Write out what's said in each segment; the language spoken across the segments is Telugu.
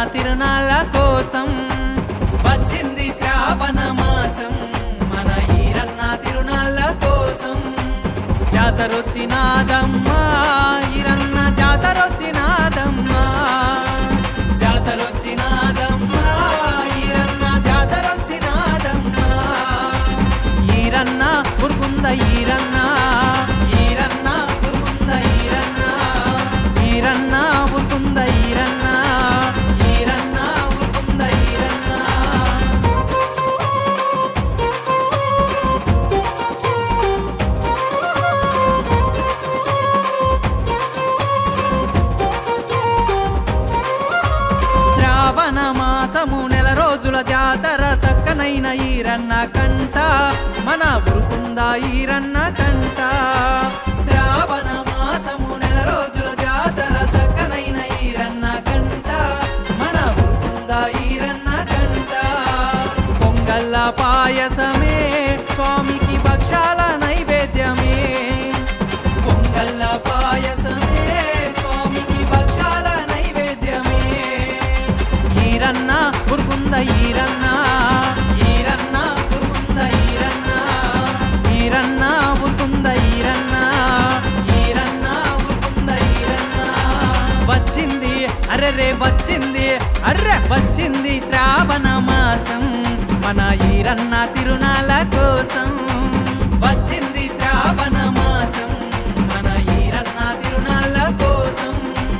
తిరునాళ్ళ కోసం వచ్చింది శ్రావణ మాసం మన ఈరన్న తిరునాళ్ళ కోసం జాతరొచ్చినాదమ్మా ఈరన్న జాతరొచ్చినాదమ్మా జాతరొచ్చినాదమ్మా ఈరన్న జాతరొచ్చినాదమ్మా ఈరన్న ఉరుకుంద ఈరన్న ఈరన్న ఉరుకుంద ఈరన్న ఈరన్న ఉరుకుంద ఈరన్న ఈరన్న ఉరుకుంద ఈరన్న శ్రావణ మాసము నెల రోజుల జాతర సక్కనైన ఈరన్న కంట మన ఉరుకుందా ఈరన్న కంట శ్రావణ మాసము నెల రోజుల జాతర సక్కనైన ఈరన్న కంట మన ఉరుకుందా ఈరన్న కంట పొంగల్ల పాయసమే స్వామికి భక్షాల నైవేద్యమే పొంగల్ల పాయసమే స్వామికి భక్షాల నైవేద్యమే ఈరన్న ఉరుకుంద ఈరన్న ఈరన్న ఉరుకుంద ఈరన్న ఈరన్న ఉరుకుంద ఈరన్న ఈరన్న ఉరుకుంద ఈరన్న వచ్చింది అరెరే వచ్చింది అర్రె వచ్చింది శ్రావణ మాసం మన ఈరన్న తిరునాళ్ళ కోసం వచ్చింది శ్రావణ మాసం మన ఈరన్న తిరునాళ్ళ కోసం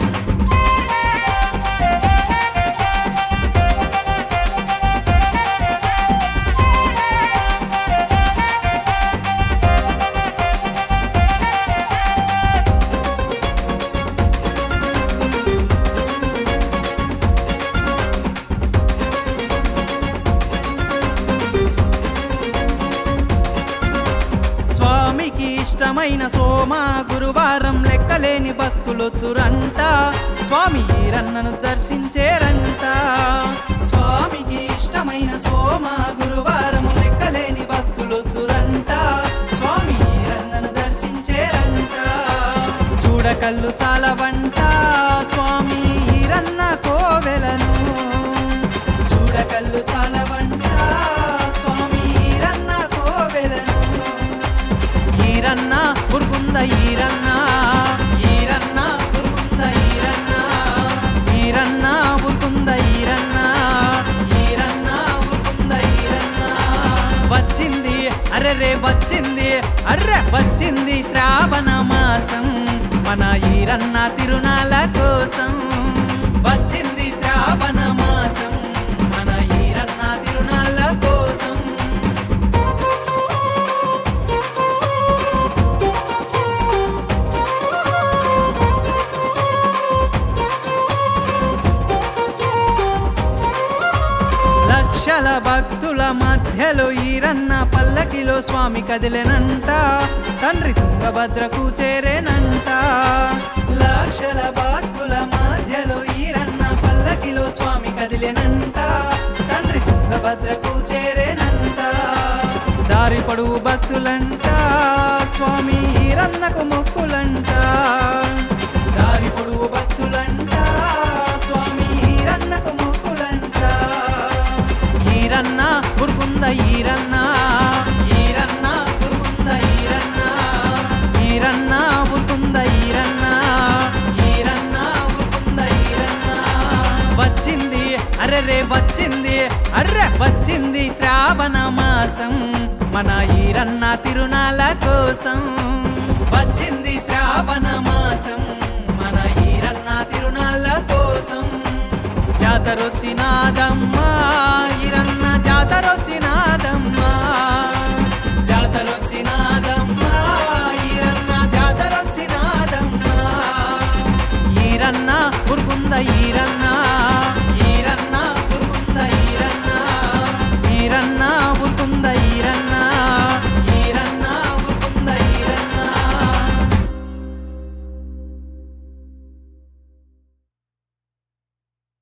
స్వామికి ఇష్టమైన సోమ గురువారం లెక్కలేని భక్తులొత్తురంట స్వామి ఈరన్నను దర్శించేరంట స్వామికి ఇష్టమైన సోమ గురువారం లెక్కలేని భక్తులొత్తురంట స్వామి ఈరన్నను దర్శించేరంట చూడకల్లు చాలా వంట స్వామి ఈరన్న కోవెలను చూడకల్లు చాలా వంట స్వామి ఈరన్న కోవెలను ఈరన్న ఉరుకుంద ఈరన్న ఈరన్న ఉరుకుంద ఈరన్న ఈరన్న ఉరుకుంద ఈరన్న ఈరన్న ఉరుకుంద ఈరన్న వచ్చింది అరెరే వచ్చింది అర్రె వచ్చింది శ్రావణ మాసం మన ఈరన్న తిరునాళ్ళ కోసం వచ్చింది శ్రావణ మాసం మన ఈరన్న తిరునాళ్ళ కోసం లక్షల భక్తుల మధ్యలో ఈరన్న పల్లకిలో స్వామి కదిలేనంట తండ్రి తుంగభద్రకు చేరేనంట లక్షల భక్తుల మధ్యలో ఈరన్న పల్లకిలో స్వామి కదిలేనంట తండ్రి తుంగభద్రకు చేరేనంట దారి పొడువు భక్తులంట స్వామి ఈరన్నకు మొక్కులంట దారి పొడువు భక్తులంట స్వామి ఈరన్నకు మొక్కులంట ఈరన్న ఉరుకుంద ఈరన్న ఈరన్న ఉరుకుంద ఈరన్న ఈరన్న ఉరుకుంద ఈరన్న ఈరన్న ఉరుకుంద ఈరన్న వచ్చింది అరెరే వచ్చింది అర్రె వచ్చింది శ్రావణ మాసం మన ఈరన్న తిరునాళ్ళ కోసం వచ్చింది శ్రావణ మాసం మన ఈరన్న తిరునాళ్ళ కోసం జాతరొచ్చినాదమ్మ